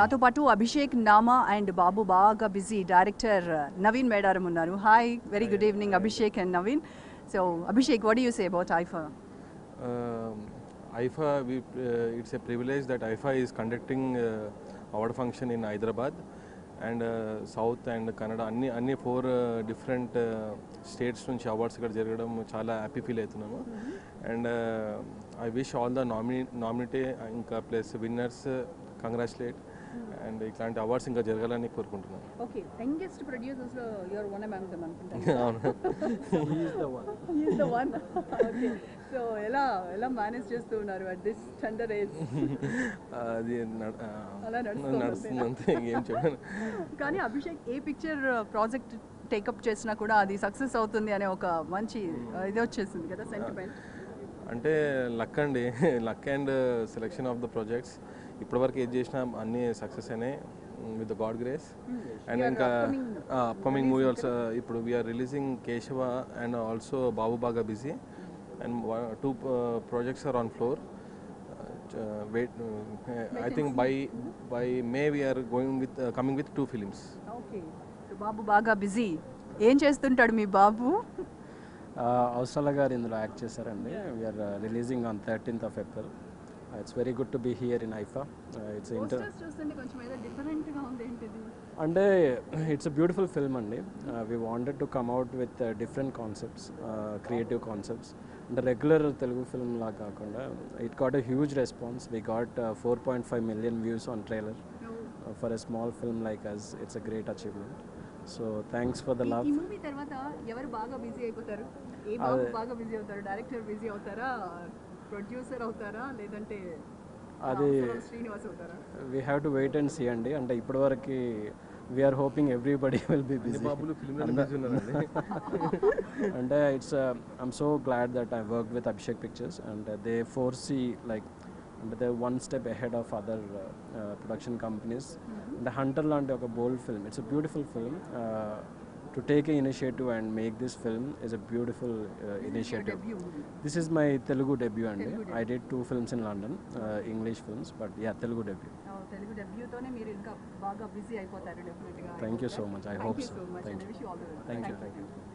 నాతో పాటు అభిషేక్ నామా అండ్ బాబు బాగా బిజీ డైరెక్టర్ నవీన్ మేడారం ఉన్నారు hi very good evening Abhishek and Naveen so Abhishek what you say about IIFA Um, IFA, we, uh, it's a privilege that IFA is conducting uh, award function in Hyderabad and south and Kannada అన్ని అన్ని four different states నుంచి awards ఇక్కడ జరగడం చాలా happy feel అవుతున్నాము and I wish all the nominee nominate ఇంకా plus winners congratulate and ఇట్లాంటి awards ఇంకా జరగాలని కోరుకుంటున్నాను ఓకే యంగెస్ట్ ప్రొడ్యూసర్స్ లో యువర్ వన్ అమాంగ్ దెమ్ అనుకుంటాను అవును ద వన్ ఓకే సో ఎలా ఎలా మేనేజ్ చేస్తూ ఉన్నారు అట్ దిస్ టెండర్ ఏజ్ అది నడ- ఆ, అలా నడుస్తుంది నడుస్తుంది అంతే ఏం చెప్పాను కానీ అభిషేక్ ఏ పిక్చర్ ప్రాజెక్ట్ టేకప్ చేసినా కూడా అది సక్సెస్ అవుతుంది అనే ఒక మంచి uh, ఇది వచ్చేసింది కదా సెంటిమెంట్ అంటే లక్ అండి luck and selection of the projects ఇప్పటివరకు ఏది చేసినా అన్నీ సక్సెస్ అయినాయి with the God grace and ఇంకా అప్కమింగ్ మూవీ ఆల్సో ఇప్పుడు we are releasing Keshava and also Babu బాగా busy and two projects are on floor wait I think by by may we are going with coming with two films okay so Babu బాగా busy ఏం చేస్తుంటాడు మీ బాబు అవసరాల గారు ఇందులో act చేశారండి we are releasing on thirteenth of April it's very good to be here in IIFA it's inter Posters చూస్తుంటే కొంచెం ఏదో డిఫరెంట్ గా ఉంది ఏంటిది అంటే ఇట్స్ అ బ్యూటిఫుల్ ఫిల్మ్ అండి we wanted to come out with different concepts creative concepts అంటే regular Telugu film లా కాకుండా it got a huge response we got four point five million views on trailer for a small film like us it's a great achievement so thanks for the love ఈ movie తర్వాత ఎవరు బాగా బిజీ అయిపోతారు ఏ బాబు బాగా busy అవుతారు director busy అవుతారా producer అవుతారా లేదంటే అది అవసరం శ్రీనివాస్ అవుతారా we have to wait and see అండి అంటే ఇప్పటివరకు we are hoping everybody will be busy బాబులు ఫిల్మ్ బిజీ ఉన్నారండి అంటే it's I'm so glad that I work with Abhishek pictures and they foresee like అంటే they one step ahead of other production companies అంటే hunter లాంటి ఒక bold film it's a beautiful film to take a initiative and make this film is a beautiful initiative this is my Telugu debut అండి I did two films in London English films but yeah Telugu debut Telugu డెబ్యూతోనే మీరు ఇంకా బాగా బిజీ అయిపోతారు డెఫినెట్గా thank you so much I hope so so much thank you wish all the thank you thank you